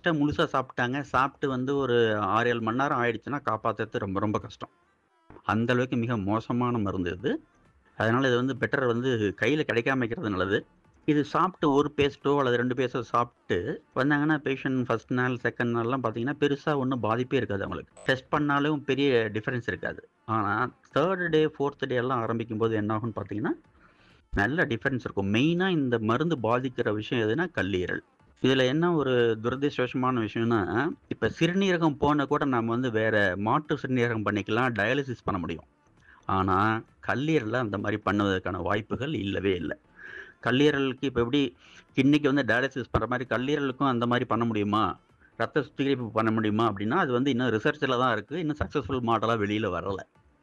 டேஸ்ட்டா முழுசா சாப்பிட்டாங்க. சாப்பிட்டு வந்து ஒரு 6, 7 மணி நேரம் ஆயிடுச்சுன்னா, காப்பாத்துறது ரொம்ப ரொம்ப கஷ்டம். அந்த அளவுக்கு மிக மோசமான மருந்து இது. அதனால இது வந்து பெட்டர் வந்து கையில கிடைக்காம வைக்கிறது நல்லது. இது சாப்பிட்டு 1 பேஸ்ட்டோ அல்லது 2 பேஸ்ட்டோ சாப்பிட்டு வந்தாங்கன்னா, பேஷண்ட் ஃபர்ஸ்ட் நாள், செகண்ட் நாள்லாம் பார்த்தீங்கன்னா, பெருசா ஒண்ணும் பாதிப்பே இருக்காது அவங்களுக்கு. டெஸ்ட் பண்ணாலும் பெரிய டிஃபரன்ஸ் இருக்காது. ஆனா 3 டே, 4த் டே எல்லாம் ஆரம்பிக்கும்போது என்ன ஆகும்னு பார்த்தீங்கன்னா, நல்ல டிஃபரன்ஸ் இருக்கும். மெயினா இந்த மருந்து பாதிக்கிற விஷயம் எதுன்னா கல்லீரல். இதுல என்ன ஒரு துரதிர்ஷ்டவசமான விஷயம்னா, இப்ப சிறுநீரகம் போனா கூட நாம வந்து வேற மாற்று சிறுநீரகம் பண்ணிக்கலாம். டயாலிசிஸ் பண்ண முடியும். ஆனா கல்லீரல்ல அந்த மாரி பண்ணுவதற்கான வாய்ப்புகள் இல்லவே இல்ல. கல்லீரலுக்கு இப்ப எப்படி கிட்னிக்கு வந்து டயாலிசிஸ் பண்ற மாரி கல்லீரலுக்கும் அந்த மாரி பண்ண முடியுமா? ரத்த சுத்திகரிப்பு பண்ண முடியுமா? அப்படின்னா, அது வந்து இன்னும் ரிசர்ச்ல தான் இருக்கு. இன்னும் சக்சஸ்ஃபுல் மாடலா வெளியில வரல.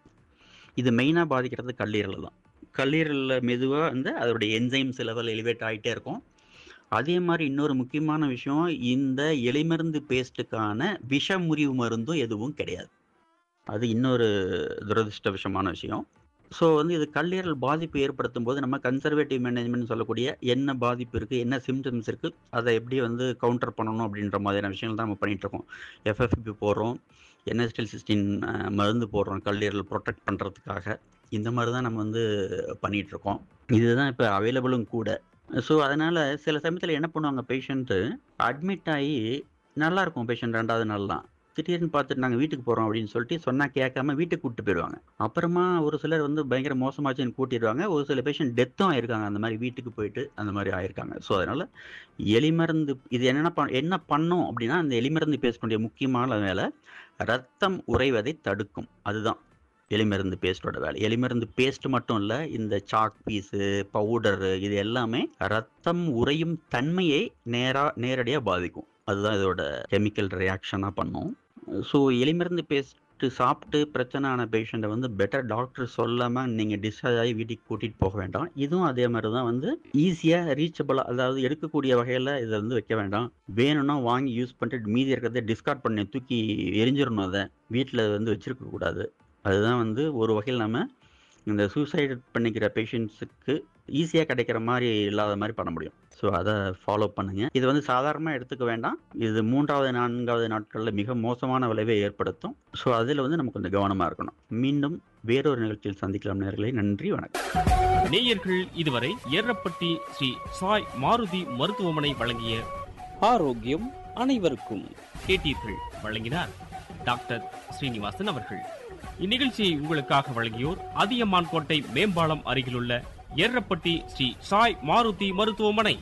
இது மெயினா பாதிக்கிறது கல்லீரல தான். கல்லீரல்ல மெதுவா வந்து அதோடைய என்சைம்ஸ் லெவல் எலிவேட் ஆயிட்டே இருக்கும். அதே மாரி இன்னொரு முக்கியமான விஷயம், இந்த எலிமருந்து பேஸ்ட்டுக்கான விஷ முறிவு மருந்தும் எதுவும் கிடையாது. அது இன்னொரு துரதிர்ஷ்டவசமான விஷயம். ஸோ வந்து இது கல்லீரல் பாதிப்பு ஏற்படுத்தும்போது, நம்ம கன்சர்வேட்டிவ் மேனேஜ்மென்ட்னு சொல்லக்கூடிய என்ன பாதிப்பு இருக்கு, என்ன சிம்ப்டம்ஸ் இருக்கு, அத எப்படி வந்து கவுண்டர் பண்ணணும் அப்படின்ற மாதிரியான விஷயங்கள் தான் நம்ம பண்ணிட்டு இருக்கோம். எஃப்எஃப்பி போடுறோம். என்எஸ்டிஎல்-16 அ மருந்து போடுறோம் கல்லீரல் புரொடெக்ட் பண்றதுக்காக. இந்த மாரி தான் நம்ம வந்து பண்ணிட்டு இருக்கோம். இதுதான் இப்ப அவைலபிளும் கூட. ஸோ அதனால சில சமயத்துல என்ன பண்ணுவாங்க பேஷண்ட்டு, அட்மிட் ஆயி நல்லா இருக்கும் பேஷண்ட் 2வது நாள்லாம். திடீர்னு பார்த்துட்டு நாங்க வீட்டுக்கு போறோம் அப்படின்னு சொல்லிட்டு சொன்னா கேட்காம வீட்டுக்கு கூட்டிட்டு போயிருவாங்க. அப்புறமா ஒரு சிலர் வந்து பயங்கர மோசமாச்சுன்னு கூட்டிருவாங்க. ஒரு சில பேஷண்ட் டெத்தும் ஆயிருக்காங்க. அந்த மாரி வீட்டுக்கு போயிட்டு அந்த மாரி ஆயிருக்காங்க. ஸோ அதனால எலிமருந்து இது என்னன்னா ப என்ன பண்ணும் அப்படின்னா, அந்த எலிமருந்து பேஸ்ட்டுடைய முக்கியமான வேலை, ரத்தம் உறைவதை தடுக்கும். அதுதான் எலிமருந்து பேஸ்ட்டோட வேலை. எலிமருந்து பேஸ்ட் மட்டும் இல்ல, இந்த சாக் பீஸு, பவுடரு இது எல்லாமே ரத்தம் உறையும் தன்மையை நேரா நேரடியா பாதிக்கும். அதுதான் இதோட கெமிக்கல் ரியாக்ஷனா பண்ணும். ஸோ எலிமருந்து பேஸ்ட்டு சாப்பிட்டு பிரச்சனை ஆன பேஷண்ட்ட வந்து பெட்டர் டாக்டர் சொல்லாம நீங்க டிஸ்சார்ஜ் ஆகி வீட்டுக்கு கூட்டிட்டு போக வேண்டாம். இதுவும் அதே மாரி தான் வந்து ஈஸியா ரீச்சபிளா அதாவது எடுக்கக்கூடிய வகையில இத வந்து வைக்க வேண்டாம். வேணும்னா வாங்கி யூஸ் பண்ணிட்டு மீதி இருக்கிறத டிஸ்கார்ட் பண்ணி தூக்கி எரிஞ்சிரணும் அத. வீட்ல வந்து வச்சிருக்க கூடாது. அதுதான் வந்து ஒரு வகையில நம்ம இந்த சூசைட் பண்ணிக்கிற பேஷண்ட்ஸுக்கு ஈஸியா கிடைக்கிற மாரி இல்லாத மாரி பண்ண முடியும். ஸோ அத ஃபாலோ பண்ணுங்க. இது வந்து சாதாரணமா எடுத்துக்க வேண்டாம். இது 3வது, 4வது நாட்கள்ல மிக மோசமான விளைவை ஏற்படுத்தும். ஸோ அதுல வந்து நம்ம கொஞ்சம் கவனமா இருக்கணும். மீண்டும் வேறொரு நிகழ்ச்சியில் சந்திக்கலாம் நேயர்களே. நன்றி, வணக்கம். நேயர்கள் இதுவரை ஏரப்பட்டி ஸ்ரீ சாய் மாருதி மருத்துவமனை வழங்கிய ஆரோக்கியம் அனைவருக்கும் கேட்டீர்கள். வழங்கினார் டாக்டர் ஸ்ரீனிவாசன் அவர்கள். இந்நிகழ்ச்சியை உங்களுக்காக வழங்கியோர் அதியமான் கோட்டை மேம்பாலம் அருகிலுள்ள ஏரப்பட்டி ஸ்ரீ சாய் மாருதி மருத்துவமனை.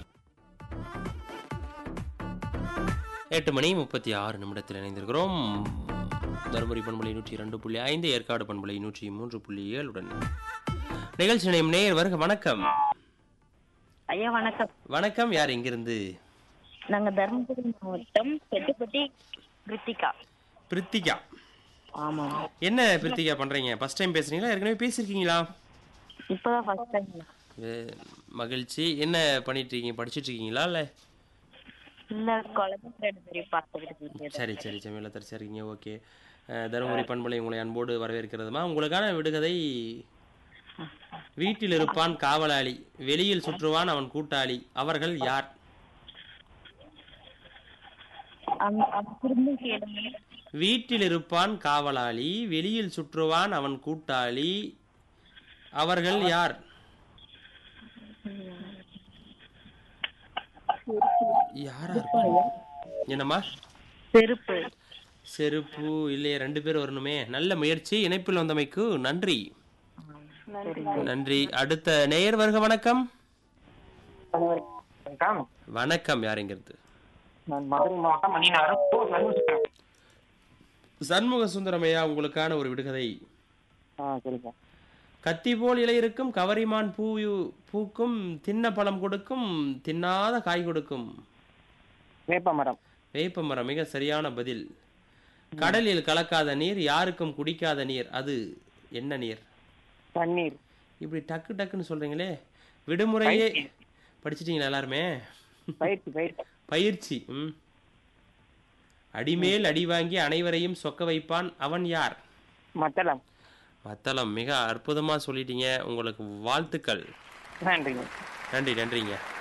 எட்டு மணி முப்பத்தி ஆறு நிமிடத்தில் இணைந்திருக்கிறோம் தருமபுரி பண்பலை நூற்றி இரண்டு புள்ளி ஐந்து ஏற்காடு பண்பலை நூற்றி மூன்று புள்ளி ஏழுடன் நிகழ்ச்சி நிலையம் நேயர் வருக வணக்கம் ஐயா வணக்கம் வணக்கம் யார் எங்கிருந்து நாங்க தருமபுரி மாவட்டம் செட்டுப்பட்டி கிருத்திகா பிரித்திகா ஆமா என்ன பிரித்திகா பண்றீங்க ஃபர்ஸ்ட் டைம் பேசுறீங்களா ஏற்கனவே பேசியிருக்கீங்களா இப்பதான் ஃபர்ஸ்ட் டைம் வே- மகிழ்ச்சி என்ன பண்ணிட்டு இருக்கீங்க படிச்சிட்டு இருக்கீங்களா இல்ல இல்ல குழந்தை டெலிவரி பார்த்துக்கிட்டு இருக்கேன். சரி சரி செம்மையில தரிசா இருக்கீங்க ஓகே தருமபுரி பண்பலை உங்களை அன்போடு வரவேற்கிறதுமா உங்களுக்கான விடுகதை வீட்டில் இருப்பான் காவலாளி வெளியில் சுற்றுவான் அவன் கூட்டாளி அவர்கள் யார் அந்த அந்த திரும்ப கேளுங்க வீட்டில் இருப்பான் காவலாளி வெளியில் சுற்றுவான் அவன் கூட்டாளி அவர்கள் யார் யாரா இருக்கும் என்னம்மா செருப்பு செருப்பு இல்லையே ரெண்டு பேர் வரணுமே நல்ல முயற்சி இணைப்பில் வந்தமைக்கு நன்றி நன்றி அடுத்த நேயர் வருக வணக்கம் வணக்கம் வணக்கம் யாருங்கிறது நான் மதுரை மாவட்டம் மணிநகரம் ஓ, சர்வீஸ் சண்முக சுந்தரமையா உங்களுக்கான ஒரு விடுகதை ஆ சரிங்க கத்தி போல் இலை இருக்கும் கவரிமான் பூ பூக்கும் தின்ன பழம் கொடுக்கும் தின்னாத காய் கொடுக்கும் வேப்ப மரம் வேப்ப மரம் மிக சரியான பதில் கடலில் கலக்காத நீர் யாருக்கும் குடிக்காத நீர் அது என்ன நீர் தண்ணீர் இப்படி டக்கு டக்குன்னு சொல்றீங்களே விடுமுறையே படிச்சிட்டீங்களா எல்லாருமே பயிற்சி பயிற்சி பயிற்சி ம் அடிமேல் அடி வாங்கி அனைவரையும் சொக்க வைப்பான் அவன் யார் மத்தளம் மத்தளம் மிக அற்புதமா சொல்லிட்டீங்க உங்களுக்கு வாழ்த்துக்கள் நன்றிங்க நன்றி நன்றிங்க